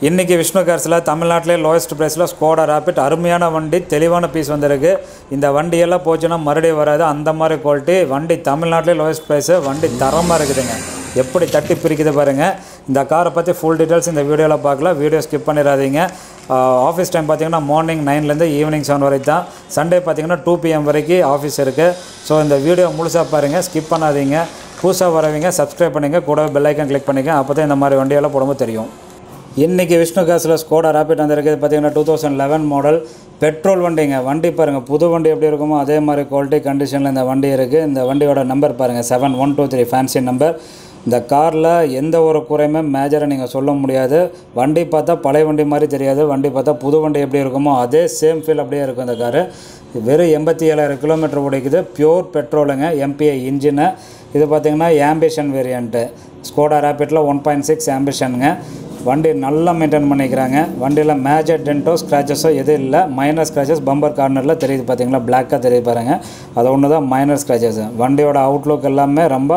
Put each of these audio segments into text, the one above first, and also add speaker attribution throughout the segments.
Speaker 1: இன்றைக்கி விஷ்ணு கார்ஸில் தமிழ்நாட்டிலே லோயஸ்ட் ப்ரைஸில் ஸ்கோடா ரேபிட் அருமையான வண்டி தெளிவான பீஸ் வந்திருக்கு இந்த வண்டியெல்லாம் போச்சுன்னா மறுபடியும் வராது அந்த மாதிரி குவாலிட்டி வண்டி தமிழ்நாட்டிலே லோயஸ்ட் ப்ரைஸு வண்டி தரமாக இருக்குதுங்க எப்படி தட்டி பிரிக்குது பாருங்கள் இந்த காரை பற்றி ஃபுல் டீட்டெயில்ஸ் இந்த வீடியோவில் பார்க்கல வீடியோ ஸ்கிப் பண்ணிடாதீங்க ஆஃபீஸ் டைம் பார்த்தீங்கன்னா மார்னிங் நைன்லேருந்து ஈவினிங் செவன் வரைக்கும் தான் சண்டே பார்த்தீங்கன்னா டூ பிஎம் வரைக்கும் ஆஃபீஸ் இருக்குது ஸோ இந்த வீடியோ முழுசாக பாருங்கள் ஸ்கிப் பண்ணாதீங்க புதுசாக வரவங்க சப்ஸ்கிரைப் பண்ணுங்க கூடவே பெல் ஐக்கன் கிளிக் பண்ணிக்க அப்போ தான் இந்த மாதிரி வண்டியெல்லாம் போடும்போது தெரியும் இன்றைக்கி விஷ்ணு காசில் ஸ்கோடா ரேபிட் வந்திருக்குது பார்த்தீங்கன்னா two thousand eleven model petrol வண்டிங்க வண்டி பாருங்கள் புது வண்டி எப்படி இருக்குமோ அதே மாதிரி குவாலிட்டி கண்டிஷனில் இந்த வண்டி இருக்குது இந்த வண்டியோட நம்பர் பாருங்கள் seven one two three fancy number இந்த காரில் எந்த ஒரு குறையுமே மேஜரை நீங்கள் சொல்ல முடியாது வண்டி பார்த்தா பழைய வண்டி மாதிரி தெரியாது வண்டி பார்த்தா புது வண்டி எப்படி இருக்குமோ அதே சேம் ஃபீல் அப்படியே இருக்கும் இந்த காரு வெறும் எண்பத்தி ஏழாயிரம் கிலோமீட்டர் ஓடிக்குது பியூர் பெட்ரோலுங்க எம்பிஐ இன்ஜினு இது பார்த்திங்கன்னா ஆம்பிஷன் வேரியண்ட்டு ஸ்கோடா ரேபிட்டில் ஒன் பாயிண்ட் சிக்ஸ் ஆம்பிஷனுங்க வண்டி நல்லா மெயின்டைன் பண்ணிக்கிறாங்க வண்டியில் மேஜர் டென்ட்டோ ஸ்க்ராச்சஸோ எதுவும் இல்லை மைனர் ஸ்க்ராச்சஸ் பம்பர் கார்னரில் தெரியுது பார்த்தீங்களா பிளாக்காக தெரியுது பாருங்கள் அது ஒன்று தான் மைனர் ஸ்க்ராச்சஸ் வண்டியோட அவுட்லுக் எல்லாமே ரொம்ப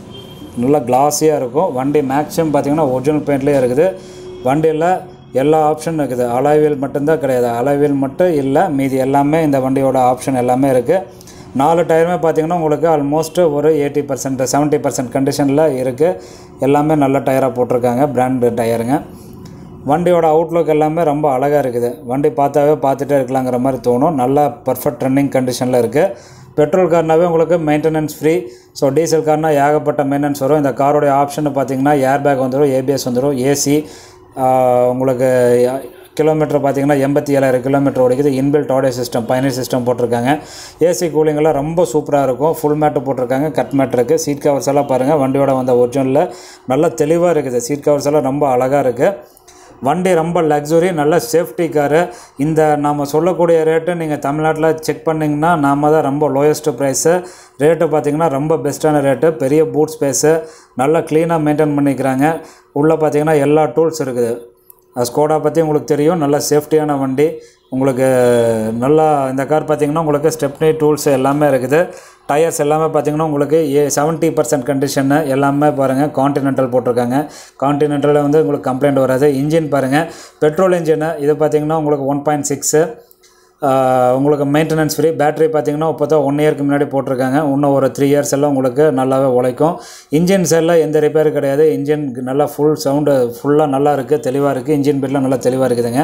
Speaker 1: நல்லா கிளாஸியாக இருக்கும் வண்டி மேக்ஸிமம் பார்த்தீங்கன்னா ஒரிஜினல் பெயிண்ட்லேயே இருக்குது வண்டியில் எல்லா ஆப்ஷனும் இருக்குது அலாய்வீல் மட்டும்தான் கிடையாது அலாய்வீல் மட்டும் இல்லை மீதி எல்லாமே இந்த வண்டியோட ஆப்ஷன் எல்லாமே இருக்குது நாலு டயருமே பார்த்தீங்கன்னா உங்களுக்கு ஆல்மோஸ்ட் ஒரு எயிட்டி பர்சன்ட் செவன்ட்டி பர்சன்ட் கண்டிஷனில் இருக்குது எல்லாமே நல்ல டயராக போட்டிருக்காங்க பிராண்டு டயருங்க வண்டியோட அவுட்லுக் எல்லாமே ரொம்ப அழகாக இருக்குது வண்டி பார்த்தாவே பார்த்துட்டே இருக்கலாங்கிற மாதிரி தோணும் நல்லா பர்ஃபெக்ட் ரன்னிங் கண்டிஷனில் இருக்குது பெட்ரோல் கார்னாவே உங்களுக்கு மெயின்டெனன்ஸ் ஃப்ரீ ஸோ டீசல் கார்னால் ஏகப்பட்ட மெயின்டெனன்ஸ் வரும் இந்த காரோடைய ஆப்ஷன் பார்த்தீங்கன்னா ஏர் பேக் வந்துடும் ஏபிஎஸ் வந்துடும் ஏசி உங்களுக்கு கிலோமீட்டர் பார்த்தீங்கன்னா எண்பத்தி ஏழாயிரம் கிலோமீட்டர் ஓடிக்குது இன்பில்ட் ஆடியோ சிஸ்டம் பயணி சிஸ்டம் போட்டிருக்காங்க ஏசி கூலிங்கெல்லாம் ரொம்ப சூப்பராக இருக்கும் ஃபுல் மேட்டு போட்டிருக்காங்க கட் மேட் இருக்குது சீட் கவர்ஸ் எல்லாம் பாருங்கள் வண்டியோட வந்த ஒரிஜினலில் நல்லா தெளிவாக இருக்குது சீட் கவர்ஸ் எல்லாம் ரொம்ப அழகாக இருக்குது வண்டி ரொம்ப லக்ஸுரி நல்ல சேஃப்டி காரு இந்த நாம் சொல்லக்கூடிய ரேட்டு நீங்கள் தமிழ்நாட்டில் செக் பண்ணிங்கன்னா நாம் தான் ரொம்ப லோயஸ்ட்டு ப்ரைஸு ரேட்டு பார்த்திங்கன்னா ரொம்ப பெஸ்ட்டான ரேட்டு பெரிய பூட் ஸ்பேஸு நல்லா க்ளீனாக மெயின்டைன் பண்ணிக்கிறாங்க உள்ளே பார்த்திங்கன்னா எல்லா டூல்ஸ் இருக்குது ஸ்கோடா பற்றி உங்களுக்கு தெரியும் நல்ல சேஃப்டியான வண்டி உங்களுக்கு நல்லா இந்த கார் பார்த்திங்கன்னா உங்களுக்கு ஸ்டெப்னி டூல்ஸ் எல்லாமே இருக்குது டயர்ஸ் எல்லாமே பார்த்திங்கன்னா உங்களுக்கு ஏ செவன்ட்டி பர்சன்ட் கண்டிஷனு எல்லாமே பாருங்கள் கான்டினென்டல் போட்டிருக்காங்க கான்டினென்டலில் வந்து உங்களுக்கு கம்ப்ளைண்ட் வராது இன்ஜின் பாருங்கள் பெட்ரோல் இன்ஜினு இது பார்த்திங்கன்னா உங்களுக்கு ஒன் பாயிண்ட் சிக்ஸு உங்களுக்கு மெயின்டெனன்ஸ் ஃப்ரீ பேட்டரி பார்த்திங்கன்னா இப்போ தான் ஒன் இயர்க்கு முன்னாடி போட்டிருக்காங்க இன்னும் ஒரு த்ரீ இயர்ஸ் எல்லாம் உங்களுக்கு நல்லாவே உழைக்கும் இன்ஜின் சைடில் எந்த ரிப்பேர் கிடையாது இன்ஜின் நல்லா ஃபுல் சவுண்டு ஃபுல்லாக நல்லா இருக்குது தெளிவாக இருக்குது இன்ஜின் பில்லாம் நல்லா தெளிவாக இருக்குதுங்க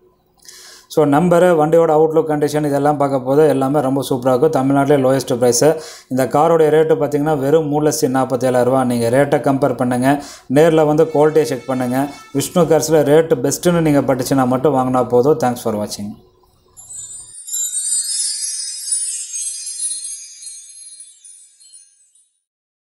Speaker 1: ஸோ நம்பரு வண்டியோட அவுட்லுக் கண்டிஷன் இதெல்லாம் பார்க்க போது எல்லாமே ரொம்ப சூப்பராக இருக்கும் தமிழ்நாட்டிலே லோயஸ்ட் ப்ரைஸு இந்த காரோடைய ரேட்டு பார்த்திங்கன்னா வெறும் மூணு லட்சத்தி நாற்பத்தேழாயிரரூவா நீங்கள் ரேட்டை கம்பேர் பண்ணுங்கள் நேரில் வந்து குவாலிட்டியை செக் பண்ணுங்கள் விஷ்ணு கார்ஸில் ரேட்டு பெஸ்ட்டுன்னு நீங்கள் பட்டுச்சுன்னா மட்டும் வாங்கினா போதும் தேங்க்ஸ் ஃபார் வாட்சிங்